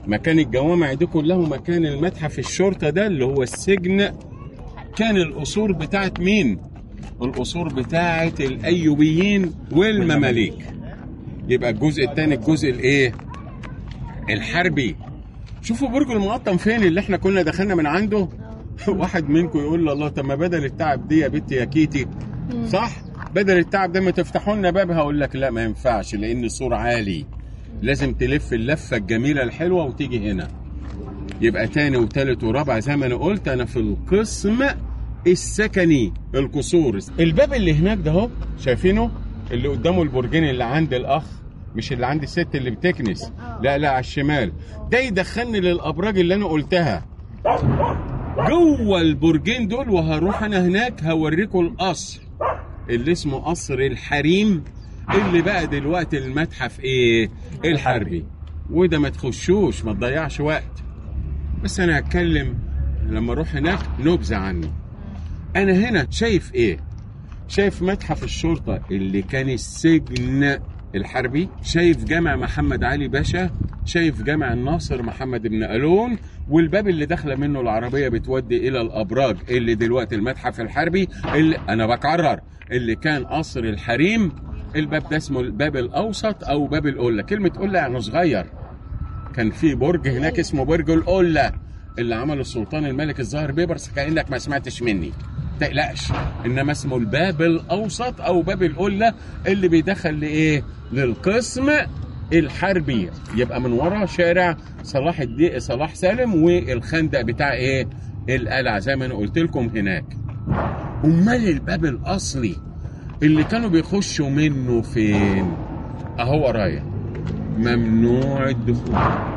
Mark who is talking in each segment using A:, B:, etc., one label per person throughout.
A: مكان الجوامع دي كلها ومكان المتحف الشرطه ده اللي هو السجن كان القصور بتاعت مين القصور بتاعت الايوبيين والمماليك يبقى الجزء الثاني الجزء الايه الحربي شوفوا برج المقطم فين اللي احنا كنا دخلنا من عنده واحد منكم يقول لي الله طب ما بدل التعب دي يا بنتي يا كيتي صح بدل التعب ده ما تفتحوا لنا باب هقول لك لا ما ينفعش لان السور عالي لازم تلف اللفه الجميله الحلوه وتيجي هنا يبقى تاني وتالت ورابع زي ما انا قلت انا في القسم السكني القصور الباب اللي هناك ده اهو شايفينه اللي قدامه البرجين اللي عند الاخ مش اللي عند الست اللي بتكنس لا لا على الشمال ده يدخلني للابراج اللي انا قلتها جوه البرجين دول وهروح انا هناك هوريكم القصر اللي اسمه قصر الحريم اللي بقى دلوقتي المتحف ايه الحربي وده ما تخشوش ما تضيعش وقت بس انا هتكلم لما اروح هناك نبذه عنه انا هنا شايف ايه شايف متحف الشرطه اللي كان السجن الحربي شايف جامع محمد علي باشا شايف جامع الناصر محمد بن قالون والباب اللي داخله منه العربيه بتودي الى الابراج اللي دلوقتي المتحف الحربي اللي انا بكرر اللي كان قصر الحريم الباب ده اسمه الباب الاوسط او باب القله كلمه قله يعني صغير كان في برج هناك اسمه برج القله اللي عمله السلطان الملك الظاهر بيبرس كانك ما سمعتش مني تقلقش انما اسمه الباب الاوسط او باب القله اللي بيدخل لايه للقسم الحربي يبقى من ورا شارع صلاح الدين صلاح سالم والخندق بتاع ايه القلعه زي ما انا قلت لكم هناك امال الباب الاصلي اللي كانوا بيخشوا منه فين اهو ورايا ممنوع الدخول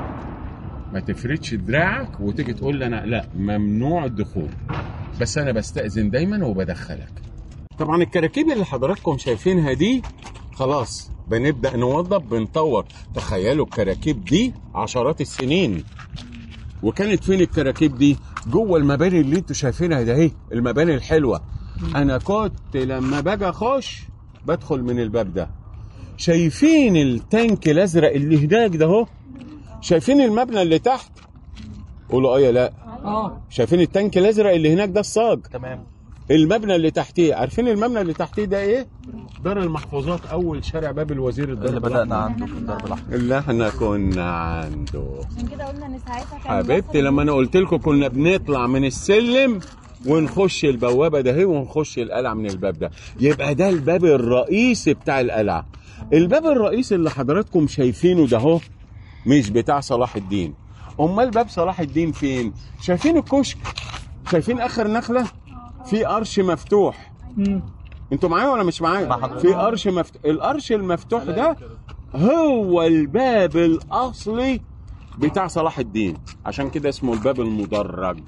A: ما تفردش دراعك وتيجي تقول لي انا لا ممنوع الدخول بس انا بستأذن دايما وبدخلك طبعا الكراكيب اللي حضراتكم شايفينها دي خلاص بنبدأ نوظف بنطور تخيلوا الكراكيب دي عشرات السنين وكانت فين الكراكيب دي جوه المباني اللي انتوا شايفينها ده اهي المباني الحلوه انا كنت لما باجي اخش بدخل من الباب ده شايفين التانك الازرق اللي هناك ده اهو شايفين المبنى اللي تحت قولوا اه يا لا
B: اه
A: شايفين التانك الازرق اللي هناك ده الصاج
B: تمام
A: المبنى اللي تحتيه عارفين المبنى اللي تحتيه ده ايه دار المحفوظات اول شارع باب الوزير
B: اللي
A: الدرب
B: بدأنا
A: الأحمر.
B: عنده في الدرب الأحمر
A: اللي احنا كنا عنده
C: عشان كده قلنا ان ساعتها كان
A: حبيبتي
C: مصر
A: لما انا قلت لكم كنا بنطلع من السلم ونخش البوابه ده هي ونخش القلعه من الباب ده يبقى ده الباب الرئيسي بتاع القلعه الباب الرئيسي اللي حضراتكم شايفينه ده اهو مش بتاع صلاح الدين امال باب صلاح الدين فين شايفين الكشك شايفين اخر نخله في قرش مفتوح انتوا معايا ولا مش معايا
B: مع حضرتك.
A: في قرش مفتوح القرش المفتوح ده هو الباب الاصلي بتاع صلاح الدين عشان كده اسمه الباب المدرج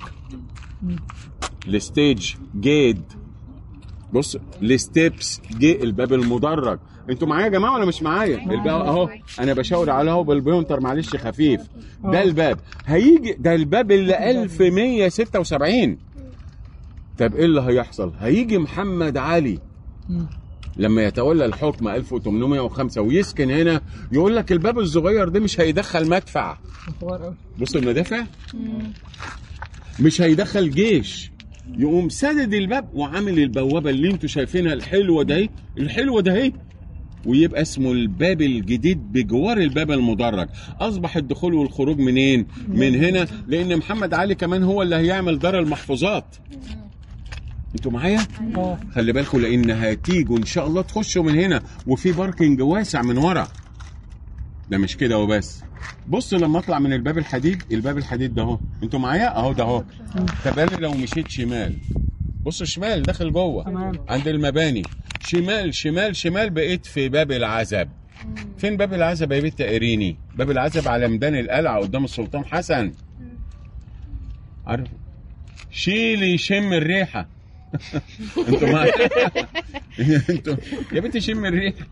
A: الستيج جيد بص الستيبس جي الباب المدرج انتوا معايا يا جماعه ولا مش معايا الباب اهو انا بشاور على اهو بالبيونتر معلش خفيف ده الباب هيجي ده الباب اللي 1176 طب ايه اللي هيحصل هيجي محمد علي لما يتولى الحكم 1805 ويسكن هنا يقول لك الباب الصغير ده مش هيدخل مدفع بص المدافع مش هيدخل جيش يقوم سدد الباب وعامل البوابه اللي انتوا شايفينها الحلوه ده اهي، الحلوه ده اهي ويبقى اسمه الباب الجديد بجوار الباب المدرج اصبح الدخول والخروج منين من هنا لان محمد علي كمان هو اللي هيعمل دار المحفوظات انتوا معايا خلي بالكم لان هتيجوا ان شاء الله تخشوا من هنا وفي باركنج واسع من ورا ده مش كده وبس بص لما اطلع من الباب الحديد الباب الحديد ده اهو انتوا معايا اهو ده اهو طب انا لو مشيت شمال بص شمال داخل جوه
B: تمام.
A: عند المباني شمال شمال شمال بقيت في باب العزب فين باب العزب يا بنت قريني باب العزب على ميدان القلعه قدام السلطان حسن عارف شيلي شم الريحه انتوا معايا انتوا يا بنتي شم الريحه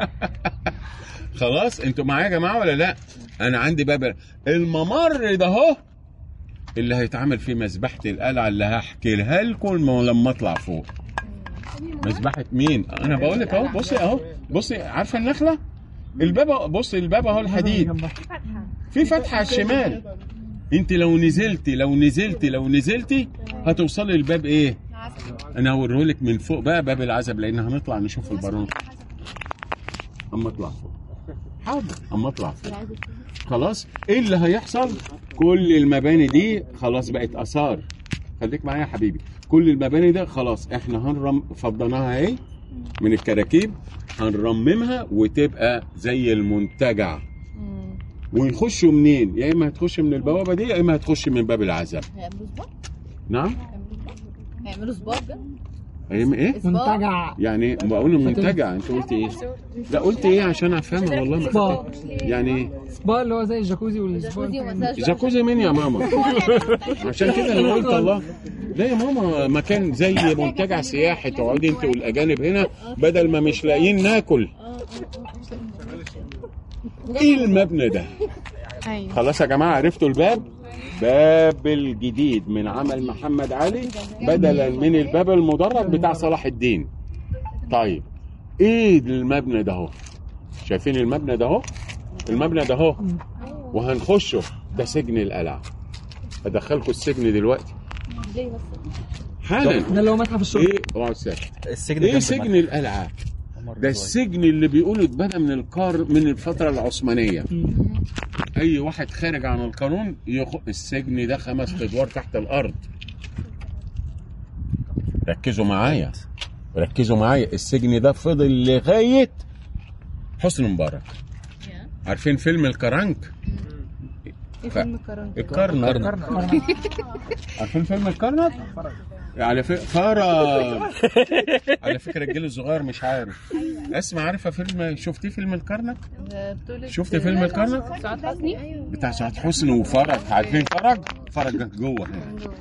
A: خلاص انتوا معايا يا جماعه ولا لا انا عندي باب الممر ده اهو اللي هيتعمل فيه مذبحه القلعه اللي هحكي لها لكم لما اطلع فوق مذبحه مين انا بقول لك اهو بصي اهو بصي عارفه النخله الباب بصي الباب اهو الحديد في فتحه على الشمال انت لو نزلتي لو نزلتي لو نزلتي هتوصلي الباب ايه انا هوريهولك من فوق بقى باب العزب لان هنطلع نشوف البارون اما اطلع فوق حاضر اما اطلع فوق خلاص ايه اللي هيحصل كل المباني دي خلاص بقت اثار خليك معايا يا حبيبي كل المباني ده خلاص احنا هنرم فضيناها اهي من الكراكيب هنرممها وتبقى زي المنتجع ويخشوا منين يا اما هتخش من البوابه دي يا اما هتخش من باب العزب
C: هيعملوا سباق
A: نعم
C: هيعملوا سباق
A: يا اما ايه
B: منتجع
A: يعني بقول منتجع انت قلت ايه لا قلت ايه عشان افهمها والله ما
B: سبا
A: فهمت. يعني
B: سبا اللي هو زي الجاكوزي والسبا
C: جاكوزي ومساج
A: جاكوزي مين يا ماما عشان كده انا قلت الله لا يا ماما مكان زي منتجع سياحي تقعدي انت والاجانب هنا بدل ما مش لاقيين ناكل ايه المبنى ده
C: ايوه
A: خلاص يا جماعه عرفتوا الباب باب الجديد من عمل محمد علي بدلا من الباب المدرج بتاع صلاح الدين طيب ايه المبنى ده اهو شايفين المبنى ده اهو المبنى ده اهو وهنخشه ده سجن القلعه ادخلكم السجن دلوقتي
C: ليه بس
A: حالا
B: ده اللي هو متحف الشرطه
A: ايه اقعد ساكت
D: السجن
A: ايه
D: جنب
A: سجن
D: المتحف.
A: القلعه
D: عمر
A: ده
D: رضوان.
A: السجن اللي بيقولوا اتبنى من القار من الفتره العثمانيه اي واحد خارج عن القانون يخ... السجن ده خمس ادوار تحت الارض ركزوا معايا ركزوا معايا السجن ده فضل لغايه حسني مبارك عارفين فيلم الكرنك
C: ايه
A: ف-
C: فيلم الكرنك
A: الكرنك عارفين فيلم الكرنك على فكره فرج على فكره الجيل الصغير مش عارف اسمع عارفه فيلم شفتيه فيلم الكرنك
C: ده بطولة
A: شفت فيلم الكرنك
C: سعاد حسني
A: بتاع سعاد حسني وفرج عارفين فرج فرج جوه هنا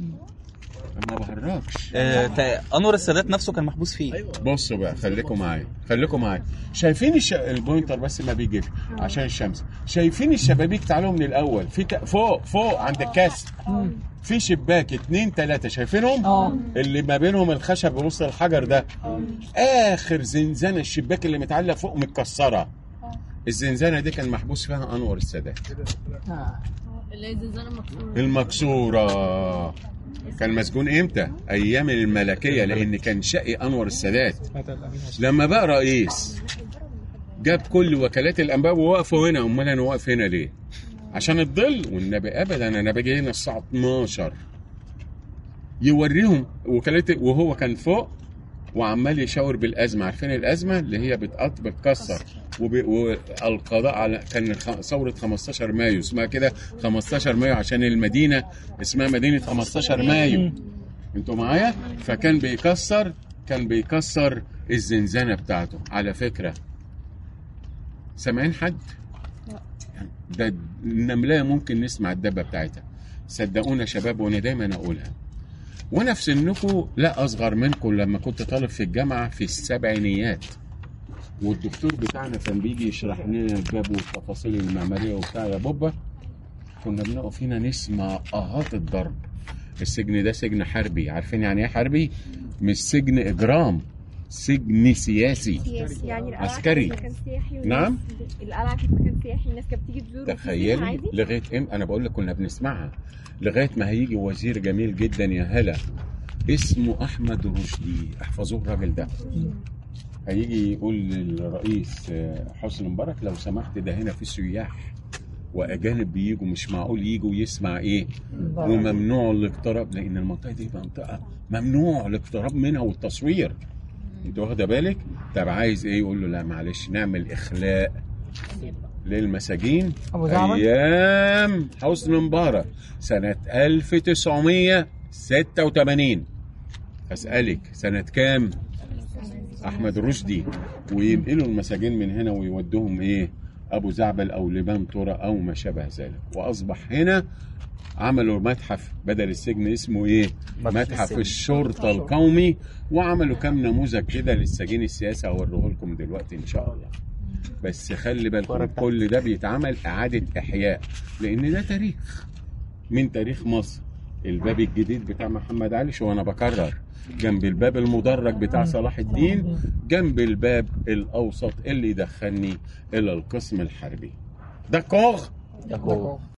A: ما بهرجش
D: آه، تا- انور السادات نفسه كان محبوس فيه
A: بصوا بقى خليكم معايا خليكم معايا شايفين الش... البوينتر بس ما بيجيش عشان الشمس شايفين الشبابيك تعالوا من الاول في ت... فوق فوق عند الكاس في شباك اتنين تلاتة شايفينهم
B: اه
A: اللي ما بينهم الخشب وسط الحجر ده اخر زنزانه الشباك اللي متعلق فوق متكسره الزنزانه دي كان محبوس فيها انور السادات
B: آه.
C: اللي هي زنزانة مكسورة
A: المكسوره كان مسجون امتى ايام الملكيه لان كان شقي انور السادات لما بقى رئيس جاب كل وكالات الانباء ووقفوا هنا امال انا واقف هنا ليه عشان الظل والنبي ابدا انا باجي هنا الساعه 12 يوريهم وكالات وهو كان فوق وعمال يشاور بالازمه عارفين الازمه اللي هي بتقط بتكسر وب- والقضاء على كان خ- ثوره 15 مايو اسمها كده 15 مايو عشان المدينه اسمها مدينه 15 مايو انتوا معايا فكان بيكسر كان بيكسر الزنزانه بتاعته على فكره سامعين حد ده النملايه ممكن نسمع الدبه بتاعتها صدقونا يا شباب وانا دايما اقولها وانا في سنكم لا اصغر منكم لما كنت طالب في الجامعه في السبعينيات والدكتور بتاعنا كان بيجي يشرح لنا الباب والتفاصيل المعماريه وبتاع يا بابا كنا بنقف هنا نسمع اهات الضرب السجن ده سجن حربي عارفين يعني ايه حربي مش سجن اجرام سجن سياسي
E: سياسي يعني القلعة
A: عسكري.
E: كانت مكان سياحي والناس-
A: نعم.
E: القلعة كانت مكان سياحي الناس كانت بتيجي تزور وتشوف
A: تخيلي
E: عادي
A: لغايه ام انا بقول لك كنا بنسمعها لغايه ما هيجي وزير جميل جدا يا هلا اسمه احمد رشدي احفظوه الراجل ده هيجي يقول للرئيس آه، حسني مبارك لو سمحت ده هنا في سياح واجانب بيجوا مش معقول يجوا يسمع ايه وممنوع الاقتراب لان المنطقه دي منطقه ممنوع الاقتراب منها والتصوير انت واخده بالك طب عايز ايه يقول له لا معلش نعمل اخلاء للمساجين
B: أبو زعبل؟
A: ايام حسني مبارك سنه 1986 اسالك سنه كام احمد رشدي وينقلوا المساجين من هنا ويودوهم ايه ابو زعبل او لبان ترى او ما شابه ذلك واصبح هنا عملوا متحف بدل السجن اسمه ايه متحف الشرطه القومي وعملوا كام نموذج كده للسجين السياسي هوريه لكم دلوقتي ان شاء الله بس خلي بالكم كل ده بيتعمل اعاده احياء لان ده تاريخ من تاريخ مصر الباب الجديد بتاع محمد علي شو انا بكرر جنب الباب المدرج بتاع صلاح الدين جنب الباب الاوسط اللي يدخلني الى القسم الحربي ده كوغ
D: يعقوب